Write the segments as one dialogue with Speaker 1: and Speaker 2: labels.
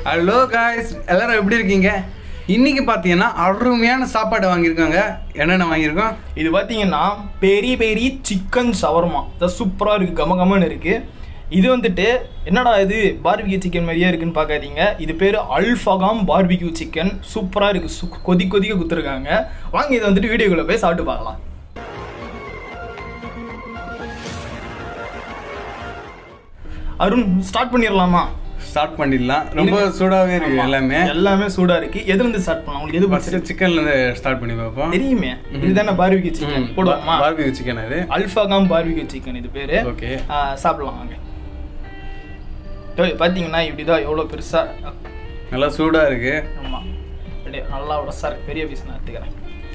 Speaker 1: Hello guys எல்லாரும் எப்படி இருக்கீங்க இன்னைக்கு பார்த்தீங்கன்னா அருமையான சாப்பாடு வாங்கியிருக்காங்க என்னென்ன வாங்கியிருக்கோம்
Speaker 2: இது பார்த்தீங்கன்னா பெரிய பெரிய சிக்கன் ஷவர்மா அது சூப்பராக இருக்குது கம கமன்னு இருக்குது இது வந்துட்டு என்னடா இது பார்பிக்யூ சிக்கன் மாதிரியே இருக்குன்னு பார்க்காதீங்க இது பேர் அல்ஃபகாம் பார்பிக்யூ சிக்கன் சூப்பராக இருக்குது சு கொதி கொதிக்க குத்துருக்காங்க வாங்க இதை வந்துட்டு வீடியோக்குள்ளே போய் சாப்பிட்டு பார்க்கலாம் அருண் ஸ்டார்ட் பண்ணிடலாமா
Speaker 1: ஸ்டார்ட் பண்ணிடலாம் ரொம்ப சூடாகவே இருக்கு எல்லாமே
Speaker 2: எல்லாமே சூடாக இருக்குது எதுலேருந்து ஸ்டார்ட் பண்ணலாம் உங்களுக்கு எது பிடிச்சிருக்கு
Speaker 1: ஃபர்ஸ்ட் சிக்கன்லேருந்து ஸ்டார்ட் பண்ணி பார்ப்போம்
Speaker 2: தெரியுமே இதுதானே பார்பிக்யூ சிக்கன் போடுவோமா
Speaker 1: பார்பிக்யூ சிக்கன் அது
Speaker 2: அல்ஃபாகாம் பார்பிக்யூ சிக்கன் இது பேர்
Speaker 1: ஓகே
Speaker 2: சாப்பிடலாம் வாங்க டேய், பார்த்தீங்கன்னா இப்படிதான் எவ்வளோ பெருசாக
Speaker 1: நல்லா சூடாக இருக்கு
Speaker 2: ஆமாம் அப்படியே நல்லா உடசா இருக்கு பெரிய பீஸ் நான் எடுத்துக்கிறேன்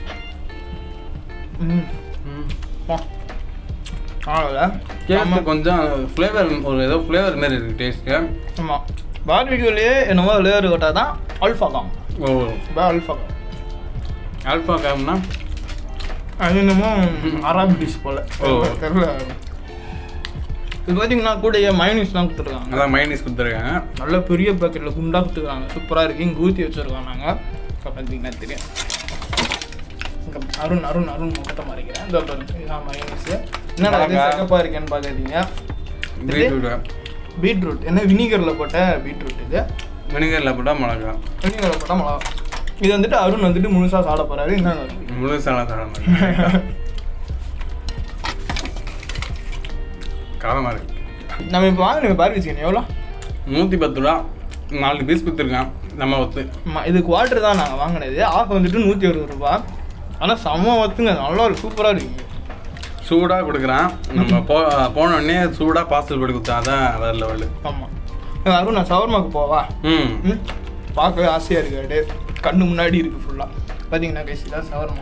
Speaker 2: ம் போ. அவ்வளோதான்
Speaker 1: டேஸ்ட் கொஞ்சம் ஃப்ளேவர் ஒரு ஏதோ ஃப்ளேவர் மாதிரி இருக்கு டேஸ்ட்டு
Speaker 2: ஆமாம் பார்பிக்யூலேயே என்னமோ லேயர் கொட்டா தான் அல்ஃபாகாம்
Speaker 1: ஓ
Speaker 2: இப்போ அல்ஃபாகாம்
Speaker 1: ஆல்ஃபா காம்னா
Speaker 2: அது என்னமோ அராபிக் டிஷ் போல்
Speaker 1: ஓ.
Speaker 2: தெரியல இது பார்த்தீங்கன்னா கூட மயோனிஸ் தான் கொடுத்துருக்காங்க
Speaker 1: அதான் மைனஸ் கொடுத்துருக்காங்க
Speaker 2: நல்ல பெரிய பேக்கெட்டில் குண்டா கொடுத்துருக்காங்க சூப்பராக இருக்கு இங்கே ஊற்றி வச்சுருக்கோம் நாங்கள் இப்போ பார்த்தீங்கன்னா தெரியும் இங்கே அருண் அருண் அருண் முகத்தை மறைக்கிறேன் இந்த பாருங்க இதான் மைனஸ் என்னடா இது
Speaker 1: மிளகா.
Speaker 2: சிறப்பாக இருக்கேன்னு பார்க்காதீங்க
Speaker 1: பீட்ரூட்
Speaker 2: பீட்ரூட் என்ன வினிகரில் போட்ட பீட்ரூட் இது
Speaker 1: வினிகரில் போட்டால் மிளகா
Speaker 2: வினிகரில் போட்டால் மிளகா இது வந்துட்டு அருண் வந்துட்டு முழுசாக சாப்பிட போகிறாரு என்ன
Speaker 1: முழுசாலாம் சாப்பிட மாட்டேன் காலமாக இருக்கு
Speaker 2: நம்ம இப்போ வாங்கின பார்பி சிக்கன் எவ்வளோ
Speaker 1: நூற்றி பத்து ரூபா நாலு பீஸ் கொடுத்துருக்கான் நம்ம ஒத்து
Speaker 2: ஆமா, இது குவார்டர் தான் நாங்கள் வாங்கினது ஆஃப் வந்துட்டு நூற்றி அறுபது ரூபா ஆனால் செம்ம ஒத்துங்க நல்லா இருக்கு சூப்பராக இருக்குங்க
Speaker 1: சூடாக கொடுக்குறான் நம்ம போ போன உடனே சூடாக பார்சல் போட்டு கொடுத்தா அதான் வேற லெவலு
Speaker 2: ஆமாம் அருண் நான் சவர்மாக்கு போவா
Speaker 1: ம்
Speaker 2: ம் பார்க்கவே ஆசையாக இருக்கு அப்படியே கண்ணு முன்னாடி இருக்குது ஃபுல்லாக பார்த்தீங்கன்னா கைசி தான் சவர்மா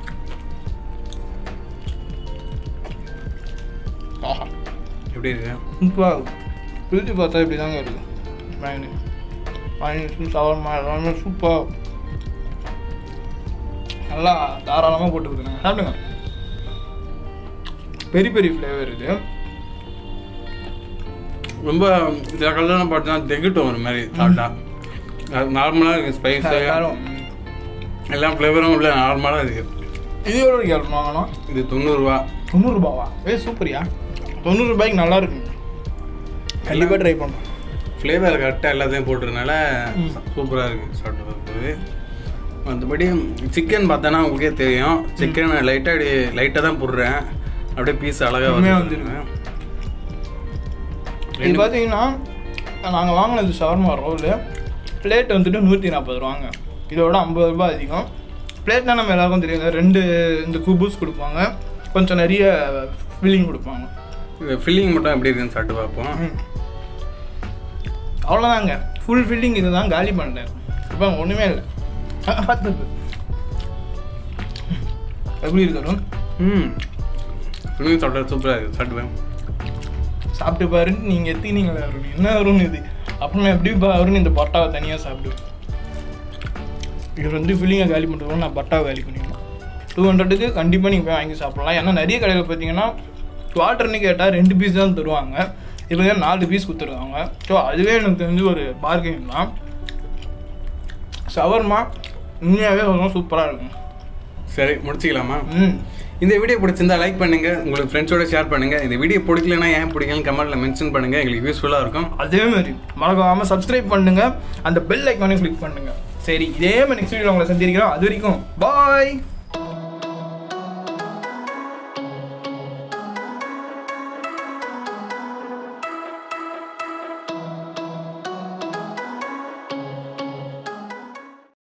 Speaker 2: ஆஹா
Speaker 1: எப்படி இருக்கு
Speaker 2: சூப்பராக பிரித்து பார்த்தா இப்படி தாங்க இருக்குது மயனி மயனி சவர்மா எல்லாமே சூப்பராக நல்லா தாராளமாக போட்டு கொடுக்குறாங்க சாப்பிடுங்க பெரிய பெரிய ஃப்ளேவர் இது
Speaker 1: ரொம்ப சில கல்லாம் பார்த்தீங்கன்னா திகட்டும் ஒரு மாதிரி சாப்பிட்டா நார்மலாக இருக்குது ஸ்பைஸ்
Speaker 2: எல்லாரும் ம்.
Speaker 1: எல்லா ஃப்ளேவரும் உள்ள நார்மலாக இருக்குது
Speaker 2: இது எவ்வளோ கேள்வி வாங்கணும்
Speaker 1: இது தொண்ணூறுரூவா
Speaker 2: தொண்ணூறுபாவா ஏ சூப்பரியா தொண்ணூறு ரூபாய்க்கு நல்லா இருக்கு கண்டிப்பாக ட்ரை பண்ணுறோம்
Speaker 1: ஃப்ளேவர் கரெக்டாக எல்லாத்தையும் போட்டுறதுனால சூப்பராக இருக்குது சாப்பிட்டு பார்க்கும்போது மற்றபடி சிக்கன் பார்த்தோன்னா உங்களுக்கே தெரியும் சிக்கன் லைட்டாக அப்படி லைட்டாக தான் போடுறேன் அப்படியே பீஸ் அழகாக
Speaker 2: உண்மையா
Speaker 1: வந்துருக்கு
Speaker 2: இது பார்த்தீங்கன்னா நாங்கள் வாங்கினது ஷவர்மா ரோலு பிளேட் வந்துட்டு நூற்றி நாற்பது ரூபாங்க இதோட ஐம்பது ரூபாய் அதிகம் பிளேட்னா நம்ம எல்லாருக்கும் தெரியும் ரெண்டு இந்த குபூஸ் கொடுப்பாங்க கொஞ்சம் நிறைய ஃபில்லிங் கொடுப்பாங்க
Speaker 1: இது ஃபில்லிங் மட்டும் எப்படி இருக்குன்னு சாப்பிட்டு பார்ப்போம்
Speaker 2: ம். அவ்வளோதாங்க ஃபுல் ஃபில்லிங் இதுதான் காலி பண்ணிட்டேன் இப்போ ஒன்றுமே இல்லை பார்த்து எப்படி இருக்கணும்
Speaker 1: ம் ஃபில்லிங் சாப்பிட்டா சூப்பராக இருக்குது சாப்பிட்டுவேன்
Speaker 2: சாப்பிட்டு பாரு நீங்கள் எத்தினீங்களே அருண் என்ன அருண் இது அப்புறம் எப்படி பா அருண் இந்த பட்டாவை தனியாக சாப்பிடுவேன் இது வந்து ஃபில்லிங்கை காலி பண்ணுறோம் நான் பட்டாவை காலி பண்ணிக்கலாம் டூ ஹண்ட்ரடுக்கு கண்டிப்பாக நீங்கள் போய் வாங்கி சாப்பிடலாம் ஏன்னா நிறைய கடையில் பார்த்தீங்கன்னா குவார்டர்னு கேட்டால் ரெண்டு பீஸ் தான் தருவாங்க இப்போ நாலு பீஸ் கொடுத்துருக்காங்க ஸோ அதுவே எனக்கு தெரிஞ்சு ஒரு பார்கெயின் தான் ஷவர்மா உண்மையாகவே ரொம்ப சூப்பராக இருக்கும்
Speaker 1: சரி முடிச்சிக்கலாமா
Speaker 2: ம்
Speaker 1: இந்த வீடியோ பிடிச்சிருந்தா லைக் பண்ணுங்க உங்களுக்கு ஃப்ரெண்ட்ஸோட ஷேர் பண்ணுங்க இந்த வீடியோ பிடிக்கலனா ஏன் பிடிக்கலன்னு கமெண்ட்ல மென்ஷன் பண்ணுங்க எங்களுக்கு யூஸ்ஃபுல்லாக இருக்கும்
Speaker 2: அதே மாதிரி மறக்காம சப்ஸ்கிரைப் பண்ணுங்க அந்த பெல் ஐக்கானையும் கிளிக் பண்ணுங்க சரி இதே மாதிரி நெக்ஸ்ட் வீடியோ உங்களை சந்திக்கிறோம் அது வரைக்கும் பாய்